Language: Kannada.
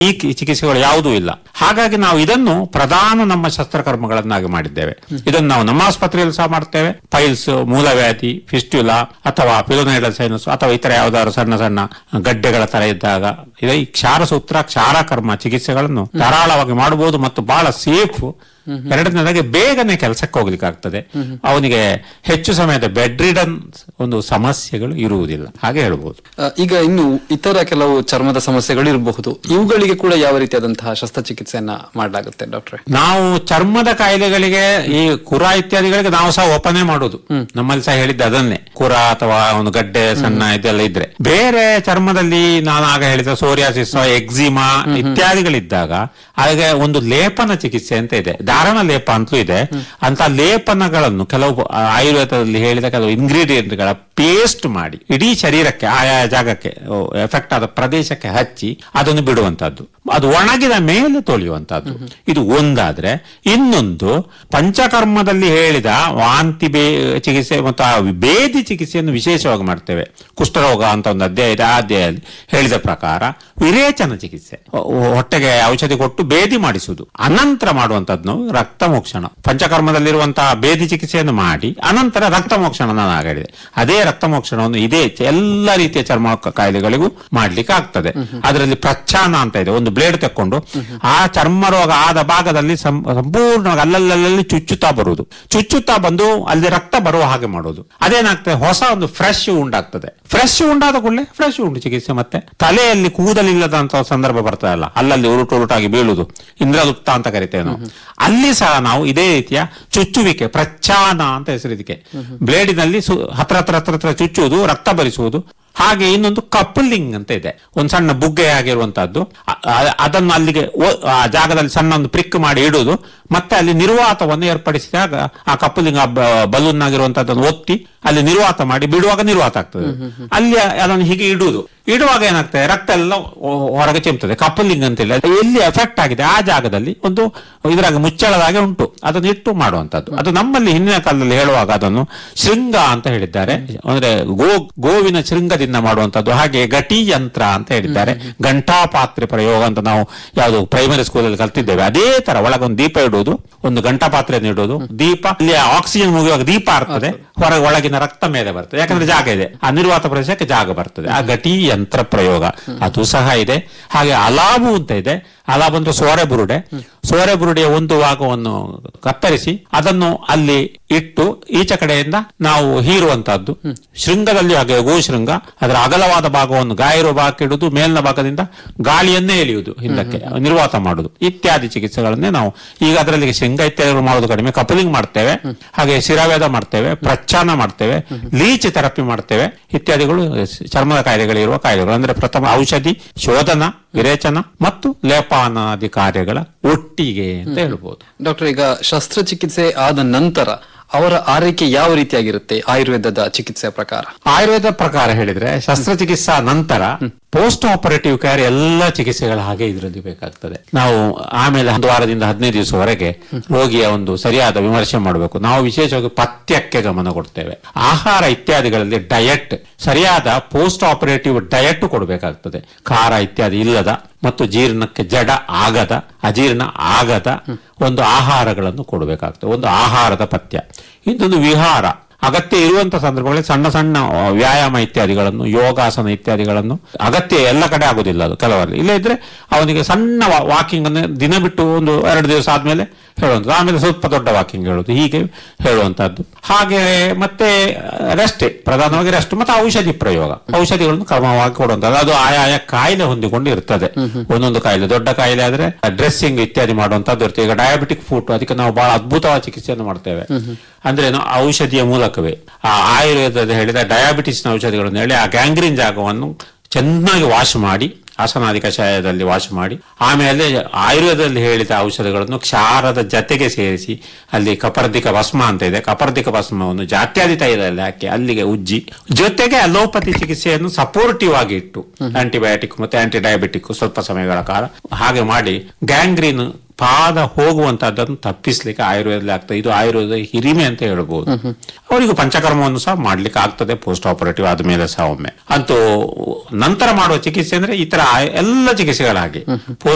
ಈ ಕಿ- ಚಿಕಿತ್ಸೆಗಳು ಯಾವುದೂ ಇಲ್ಲ ಹಾಗಾಗಿ ನಾವು ಇದನ್ನು ಪ್ರಧಾನ ನಮ್ಮ ಶಸ್ತ್ರಕರ್ಮಗಳನ್ನಾಗಿ ಮಾಡಿದ್ದೇವೆ ಇದನ್ನು ನಾವು ನಮ್ಮ ಆಸ್ಪತ್ರೆಯಲ್ಲಿ ಸಹ ಮಾಡ್ತೇವೆ ಪೈಲ್ಸ್ ಮೂಲವ್ಯಾಧಿ ಫಿಸ್ಟ್ಯುಲಾ ಅಥವಾ ಪಿಲೋನೈಡಲ್ ಸೈನಸ್ ಅಥವಾ ಇತರ ಯಾವುದಾದ್ರು ಸಣ್ಣ ಸಣ್ಣ ಗಡ್ಡೆಗಳ ತರ ಇದ್ದಾಗ ಇದು ಈ ಕ್ಷಾರಸೂತ್ರ ಕ್ಷಾರಕರ್ಮ ಚಿಕಿತ್ಸೆಗಳನ್ನು ಧಾರಾಳವಾಗಿ ಮಾಡಬಹುದು ಮತ್ತು ಬಹಳ ಸೇಫ್ ಎರಡನೇದಾಗಿ ಬೇಗನೆ ಕೆಲಸಕ್ಕೆ ಹೋಗ್ಲಿಕ್ಕೆ ಆಗ್ತದೆ ಅವನಿಗೆ ಹೆಚ್ಚು ಸಮಯದ ಬೆಡ್ ರಿಡನ್ ಒಂದು ಸಮಸ್ಯೆಗಳು ಇರುವುದಿಲ್ಲ ಹಾಗೆ ಹೇಳ್ಬೋದು ಆ, ಈಗ ಇನ್ನು ಇತರ ಕೆಲವು ಚರ್ಮದ ಸಮಸ್ಯೆಗಳು ಇರಬಹುದು ಇವುಗಳಿಗೆ ಕೂಡ ಯಾವ ರೀತಿಯಾದಂತಹ ಶಸ್ತ್ರಚಿಕಿತ್ಸೆಯನ್ನ ಮಾಡಲಾಗುತ್ತೆ ಡಾಕ್ಟ್ರೆ ನಾವು ಚರ್ಮದ ಕಾಯಿಲೆಗಳಿಗೆ ಈ ಕುರ ಇತ್ಯಾದಿಗಳಿಗೆ ನಾವು ಸಹ ಓಪನೇ ಮಾಡುದು ನಮ್ಮಲ್ಲಿ ಸಹ ಹೇಳಿದ್ದೆ ಅದನ್ನೇ ಕುರ ಅಥವಾ ಒಂದು ಗಡ್ಡೆ ಸಣ್ಣ ಇದೆಲ್ಲ ಇದ್ರೆ ಬೇರೆ ಚರ್ಮದಲ್ಲಿ ನಾನು ಆಗ ಹೇಳಿದ ಸೋರಿಯಾಸಿಸ್ ಎಕ್ಸಿಮಾ ಇತ್ಯಾದಿಗಳಿದ್ದಾಗ ಹಾಗೆ ಒಂದು ಲೇಪನ ಚಿಕಿತ್ಸೆ ಅಂತ ಇದೆ ಧಾರಣ ಲೇಪ ಅಂತಲೂ ಇದೆ ಅಂತ ಲೇಪನಗಳನ್ನು ಕೆಲವು ಆ, ಆಯುರ್ವೇದದಲ್ಲಿ ಹೇಳಿದ ಕೆಲವು ಇಂಗ್ರೀಡಿಯೆಂಟ್ ಗಳ ಪೇಸ್ಟ್ ಮಾಡಿ ಇಡೀ ಶರೀರಕ್ಕೆ ಆಯಾ ಜಾಗಕ್ಕೆ ಎಫೆಕ್ಟ್ ಆದ ಪ್ರದೇಶಕ್ಕೆ ಹಚ್ಚಿ ಅದನ್ನು ಬಿಡುವಂತದ್ದು ಅದು ಒಣಗಿದ ಮೇಲೆ ತೊಳೆಯುವಂತದ್ದು ಇದು ಒಂದಾದ್ರೆ ಇನ್ನೊಂದು ಪಂಚಕರ್ಮದಲ್ಲಿ ಹೇಳಿದ ವಾಂತಿ ಬೇ ಚಿಕಿತ್ಸೆ ಮತ್ತು ಆ ಬೇದಿ ಚಿಕಿತ್ಸೆಯನ್ನು ವಿಶೇಷವಾಗಿ ಮಾಡ್ತೇವೆ ಕುಷ್ಠರೋಗ ಅಂತ ಒಂದು ಅಧ್ಯಾಯ ಇದೆ ಆ ಅಧ್ಯಾಯದಲ್ಲಿ ಹೇಳಿದ ಪ್ರಕಾರ ವಿರೇಚನ ಚಿಕಿತ್ಸೆ ಹೊ- ಹೊಟ್ಟೆಗೆ ಔಷಧಿ ಕೊಟ್ಟು ಬೇದಿ ಮಾಡಿಸುವುದು ಅನಂತರ ಮಾಡುವಂತದ್ದು ನಾವು ರಕ್ತ ಮೋಕ್ಷಣ ಪಂಚಕರ್ಮದಲ್ಲಿರುವಂತಹ ಬೇದಿ ಚಿಕಿತ್ಸೆಯನ್ನು ಮಾಡಿ ಅನಂತರ ರಕ್ತ ಮೋಕ್ಷಣ ನಾನು ಆಗ ಹೇಳಿದೆ ಅದೇ ರಕ್ತ ಮೋಕ್ಷಣವನ್ನು ಇದೇ ಚ- ಎಲ್ಲ ರೀತಿಯ ಚರ್ಮ ಕ- ಕಾಯಿಲೆಗಳಿಗೂ ಮಾಡ್ಲಿಕ್ಕೆ ಆಗ್ತದೆ ಅದರಲ್ಲಿ ಪ್ರಚ್ಛಾನ ಅಂತ ಇದೆ ಒಂದು ಬ್ಲೇಡ್ ತಕೊಂಡು ಆ ಚರ್ಮ ರೋಗ ಆದ ಭಾಗದಲ್ಲಿ ಸಂ- ಸಂಪೂರ್ಣವಾಗಿ ಅಲ್ಲಲ್ಲಲ್ಲಿ ಚುಚ್ಚುತ್ತಾ ಬರುವುದು ಚುಚ್ಚುತ್ತಾ ಬಂದು ಅಲ್ಲಿ ರಕ್ತ ಬರುವ ಹಾಗೆ ಮಾಡೋದು ಅದೇನಾಗ್ತದೆ ಹೊಸ ಒಂದು ಫ್ರೆಶ್ ಉಂಡಾಗ್ತದೆ ಫ್ರೆಶ್ ಉಂಡಾದ ಕೂಡಲೇ ಫ್ರೆಶ್ ಉಂಡು ಚಿಕಿತ್ಸೆ ಮತ್ತೆ ತಲೆಯಲ್ಲಿ ಕೂದಲಿಲ್ಲದಂತ ಸಂದರ್ಭ ಬರ್ತದಲ್ಲ ಅಲ್ಲಲ್ಲಿ ಉರುಟು ಉರುಟಾಗಿ ಬೀಳುವುದು ಇಂದ್ರಗುಪ್ತ ಅಂತ ಕರಿತೇವೆ ನಾವು ಅಲ್ಲಿ ಸಹ ನಾವು ಇದೇ ರೀತಿಯ ಚುಚ್ಚುವಿಕೆ ಪ್ರಚ್ಛಾನ ಅಂತ ಹೆಸರು ಇದಕ್ಕೆ ಬ್ಲೇಡಿನಲ್ಲಿ ಸು- ಹತ್ರ ಹತ್ರ ಹತ್ರ ಹತ್ರ ಚುಚ್ಚುವುದು ರಕ್ತ ಬರಿಸುವುದು ಹಾಗೆ ಇನ್ನೊಂದು ಕಪ್ಪಲಿಂಗ್ ಅಂತ ಇದೆ ಒಂದು ಸಣ್ಣ ಬುಗ್ಗೆ ಆಗಿರುವಂತಹದ್ದು ಅ- ಅ- ಅದನ್ನು ಅಲ್ಲಿಗೆ ಒ- ಆ ಜಾಗದಲ್ಲಿ ಸಣ್ಣ ಒಂದು ಪ್ರಿಕ್ ಮಾಡಿ ಇಡುವುದು ಮತ್ತೆ ಅಲ್ಲಿ ನಿರ್ವಾತವನ್ನು ಏರ್ಪಡಿಸಿದಾಗ ಆ ಕಪ್ಪಲಿಂಗ್ ಬಲೂನ್ ಆಗಿರುವಂತಹದ್ದನ್ನು ಒತ್ತಿ ಅಲ್ಲಿ ನಿರ್ವಾತ ಮಾಡಿ ಬಿಡುವಾಗ ನಿರ್ವಾತ ಆಗ್ತದೆ ಅಲ್ಲಿ ಅದನ್ನು ಹೀಗೆ ಇಡುವುದು ಇಡುವಾಗ ಏನಾಗ್ತದೆ ರಕ್ತ ಎಲ್ಲ ಹೊ- ಹೊರಗೆ ಚಿಮ್ತದೆ ಕಪ್ಪಲಿಂಗ್ ಅಂತ ಹೇಳಿ ಅದು ಎಲ್ಲಿ ಎಫೆಕ್ಟ್ ಆಗಿದೆ ಆ ಜಾಗದಲ್ಲಿ ಒಂದು ಇದ್ರಾಗ ಮುಚ್ಚಳದಾಗೆ ಉಂಟು ಅದನ್ನು ಇಟ್ಟು ಮಾಡುವಂತದ್ದು ಅದು ನಮ್ಮಲ್ಲಿ ಹಿಂದಿನ ಕಾಲದಲ್ಲಿ ಹೇಳುವಾಗ ಅದನ್ನು ಶೃಂಗ ಅಂತ ಹೇಳಿದ್ದಾರೆ ಅಂದ್ರೆ ಗೋ ಗೋವಿನ ಶೃಂಗದಿಂದ ಮಾಡುವಂತದ್ದು ಹಾಗೆ ಗಟಿ ಯಂತ್ರ ಅಂತ ಹೇಳಿದ್ದಾರೆ ಗಂಟಾಪಾತ್ರೆ ಪ್ರಯೋಗ ಅಂತ ನಾವು ಯಾವುದು ಪ್ರೈಮರಿ ಸ್ಕೂಲಲ್ಲಿ ಕಲ್ತಿದ್ದೇವೆ ಅದೇ ತರ ಒಳಗೊಂದು ದೀಪ ಇಡುವುದು ಒಂದು ಗಂಟಾಪಾತ್ರೆಯನ್ನು ಇಡುವುದು ದೀಪ ಅಲ್ಲಿ ಆಕ್ಸಿಜನ್ ಮುಗಿಯುವಾಗ ದೀಪ ಆಗ್ತದೆ ಹೊರಗೆ ಒಳಗಿನ ರಕ್ತ ಮೇಲೆ ಬರ್ತದೆ ಯಾಕಂದ್ರೆ ಜಾಗ ಇದೆ ಆ ನಿರ್ವಾತ ಪ್ರದೇಶಕ್ಕೆ ಜಾಗ ಬರ್ತದೆ ಆ ಗಟಿ ಯಂತ್ರ ಪ್ರಯೋಗ ಅದು ಸಹ ಇದೆ ಹಾಗೆ ಅಲಾಬು ಅಂತ ಇದೆ ಅಲಾಬ್ ಅಂದ್ರೆ ಸೋರೆ ಬುರುಡೆ ಸೋರೆ ಬುರುಡೆಯ ಒಂದು ಭಾಗವನ್ನು ಕತ್ತರಿಸಿ ಅದನ್ನು ಅಲ್ಲಿ ಇಟ್ಟು ಈಚೆ ಕಡೆಯಿಂದ ನಾವು ಹೀರುವಂತಹದ್ದು ಶೃಂಗದಲ್ಲಿ ಹಾಗೆ ಗೋ ಶೃಂಗ ಅದರ ಅಗಲವಾದ ಭಾಗವನ್ನು ಗಾಯ ಇರುವ ಭಾಗಕ್ಕೆ ಇಡುವುದು ಮೇಲಿನ ಭಾಗದಿಂದ ಗಾಳಿಯನ್ನೇ ಎಳೆಯುವುದು ಹಿಂದಕ್ಕೆ ನಿರ್ವಾತ ಮಾಡುವುದು ಇತ್ಯಾದಿ ಚಿಕಿತ್ಸೆಗಳನ್ನೇ ನಾವು ಈಗ ಅದರಲ್ಲಿ ಶೃಂಗ ಇತ್ಯಾದಿಗಳು ಮಾಡೋದು ಕಡಿಮೆ ಕಪಲಿಂಗ್ ಮಾಡ್ತೇವೆ ಹಾಗೆ ಶಿರಾವೇದ ಮಾಡ್ತೇವೆ ಪ್ರಚ್ಛಾನ ಮಾಡ್ತೇವೆ ಲೀಚ್ ಥೆರಪಿ ಮಾಡ್ತೇವೆ ಇತ್ಯಾದಿಗಳು ಚರ್ಮದ ಕಾಯಿಲೆಗಳಿರುವ ಕಾಯಿಲೆಗಳು ಅಂದ್ರೆ ಪ್ರಥಮ ಔಷಧಿ ಶೋಧನ ವಿರೇಚನ ಮತ್ತು ಲೇಪಾನಾದಿ ಕಾರ್ಯಗಳ ಒಟ್ಟಿಗೆ ಅಂತ ಹೇಳ್ಬೋದು ಡಾಕ್ಟರ್ ಈಗ ಶಸ್ತ್ರಚಿಕಿತ್ಸೆ ಆದ ನಂತರ ಅವರ ಆರೈಕೆ ಯಾವ ರೀತಿಯಾಗಿರುತ್ತೆ ಆಯುರ್ವೇದದ ಚಿಕಿತ್ಸೆಯ ಪ್ರಕಾರ ಆಯುರ್ವೇದ ಪ್ರಕಾರ ಹೇಳಿದ್ರೆ ಶಸ್ತ್ರಚಿಕಿತ್ಸಾ ನಂತರ ಪೋಸ್ಟ್ ಆಪರೇಟಿವ್ ಕೇರ್ ಎಲ್ಲ ಚಿಕಿತ್ಸೆಗಳ ಹಾಗೆ ಇದರಲ್ಲಿ ಬೇಕಾಗ್ತದೆ ನಾವು ಆಮೇಲೆ ಒಂದು ವಾರದಿಂದ ಹದಿನೈದು ದಿವಸವರೆಗೆ ರೋಗಿಯ ಒಂದು ಸರಿಯಾದ ವಿಮರ್ಶೆ ಮಾಡಬೇಕು ನಾವು ವಿಶೇಷವಾಗಿ ಪಥ್ಯಕ್ಕೆ ಗಮನ ಕೊಡ್ತೇವೆ ಆಹಾರ ಇತ್ಯಾದಿಗಳಲ್ಲಿ ಡಯಟ್ ಸರಿಯಾದ ಪೋಸ್ಟ್ ಆಪರೇಟಿವ್ ಡಯಟ್ ಕೊಡಬೇಕಾಗ್ತದೆ ಖಾರ ಇತ್ಯಾದಿ ಇಲ್ಲದ ಮತ್ತು ಜೀರ್ಣಕ್ಕೆ ಜಡ ಆಗದ ಅಜೀರ್ಣ ಆಗದ ಒಂದು ಆಹಾರಗಳನ್ನು ಕೊಡಬೇಕಾಗ್ತದೆ ಒಂದು ಆಹಾರದ ಪಥ್ಯ ಇನ್ನೊಂದು ವಿಹಾರ ಅಗತ್ಯ ಇರುವಂತಹ ಸಂದರ್ಭಗಳಲ್ಲಿ ಸಣ್ಣ ಸಣ್ಣ ಆ, ವ್ಯಾಯಾಮ ಇತ್ಯಾದಿಗಳನ್ನು ಯೋಗಾಸನ ಇತ್ಯಾದಿಗಳನ್ನು ಅಗತ್ಯ ಎಲ್ಲ ಕಡೆ ಆಗುದಿಲ್ಲ ಅದು ಕೆಲವರಲ್ಲಿ ಇಲ್ಲ ಇದ್ರೆ ಅವನಿಗೆ ಸಣ್ಣ ವಾಕಿಂಗ್ ಅನ್ನು ದಿನ ಬಿಟ್ಟು ಒಂದು ಎರಡು ದಿವಸ ಆದ್ಮೇಲೆ ಹೇಳುವಂಥದ್ದು ಆಮೇಲೆ ಸ್ವಲ್ಪ ದೊಡ್ಡ ವಾಕಿಂಗ್ ಹೇಳುವುದು ಹೀಗೆ ಹೇಳುವಂತಹದ್ದು ಹಾಗೆ ಮತ್ತೆ ರೆಸ್ಟ್ ಪ್ರಧಾನವಾಗಿ ರೆಸ್ಟ್ ಮತ್ತೆ ಔಷಧಿ ಪ್ರಯೋಗ ಔಷಧಿಗಳನ್ನು ಕ್ರಮವಾಗಿ ಕೊಡುವಂತದ್ದು ಅದು ಆಯಾಯ ಕಾಯಿಲೆ ಹೊಂದಿಕೊಂಡು ಇರ್ತದೆ ಒಂದೊಂದು ಕಾಯಿಲೆ ದೊಡ್ಡ ಕಾಯಿಲೆ ಆದ್ರೆ ಡ್ರೆಸ್ಸಿಂಗ್ ಇತ್ಯಾದಿ ಮಾಡುವಂತದ್ದು ಇರ್ತದೆ ಈಗ ಡಯಾಬಿಟಿಕ್ ಫುಡ್ ಅದಕ್ಕೆ ನಾವು ಬಹಳ ಅದ್ಭುತವಾದ ಚಿಕಿತ್ಸೆಯನ್ನು ಮಾಡ್ತೇವೆ ಅಂದ್ರೆ ಏನು ಔಷಧಿಯ ಮೂಲಕವೇ ಆ ಆಯುರ್ವೇದದ ಹೇಳಿದ ಡಯಾಬಿಟಿಸ್ನ ಔಷಧಿಗಳನ್ನು ಹೇಳಿ ಆ ಗ್ಯಾಂಗ್ರೀನ್ ಜಾಗವನ್ನು ಚೆನ್ನಾಗಿ ವಾಶ್ ಮಾಡಿ ಆಸನಾದಿ ಕಷಾಯದಲ್ಲಿ ವಾಶ್ ಮಾಡಿ ಆಮೇಲೆ ಆಯುರ್ವೇದದಲ್ಲಿ ಹೇಳಿದ ಔಷಧಗಳನ್ನು ಕ್ಷಾರದ ಜತೆಗೆ ಸೇರಿಸಿ ಅಲ್ಲಿ ಕಪರ್ದಿಕ ಭಸ್ಮ ಅಂತ ಇದೆ ಕಪರ್ದಿಕ ಭಸ್ಮವನ್ನು ಜಾತ್ಯಾದಿ ತೈಲದಲ್ಲಿ ಹಾಕಿ ಅಲ್ಲಿಗೆ ಉಜ್ಜಿ ಜೊತೆಗೆ ಅಲೋಪತಿ ಚಿಕಿತ್ಸೆಯನ್ನು ಸಪೋರ್ಟಿವ್ ಆಗಿ ಇಟ್ಟು ಆಂಟಿಬಯೋಟಿಕ್ ಮತ್ತೆ ಆಂಟಿ ಡಯಾಬಿಟಿಕ್ ಸ್ವಲ್ಪ ಸಮಯಗಳ ಕಾಲ ಹಾಗೆ ಮಾಡಿ ಗ್ಯಾಂಗ್ರೀನ್ ಪಾದ ಹೋಗುವಂತಹದ್ದನ್ನು ತಪ್ಪಿಸ್ಲಿಕ್ಕೆ ಆಯುರ್ವೇದದಲ್ಲಿ ಆಗ್ತದೆ ಇದು ಆಯುರ್ವೇದ ಹಿರಿಮೆ ಅಂತ ಹೇಳ್ಬೋದು ಅವರಿಗೂ ಪಂಚಕರ್ಮವನ್ನು ಸಹ ಮಾಡ್ಲಿಕ್ಕೆ ಆಗ್ತದೆ ಪೋಸ್ಟ್ ಆಪರೇಟಿವ್ ಆದ್ಮೇಲೆ ಸಹ ಒಮ್ಮೆ ಅಂತೂ ನಂತರ ಮಾಡುವ ಚಿಕಿತ್ಸೆ ಅಂದ್ರೆ ಈ ತರ ಎಲ್ಲ ಚಿಕಿತ್ಸೆಗಳ ಹಾಗೆ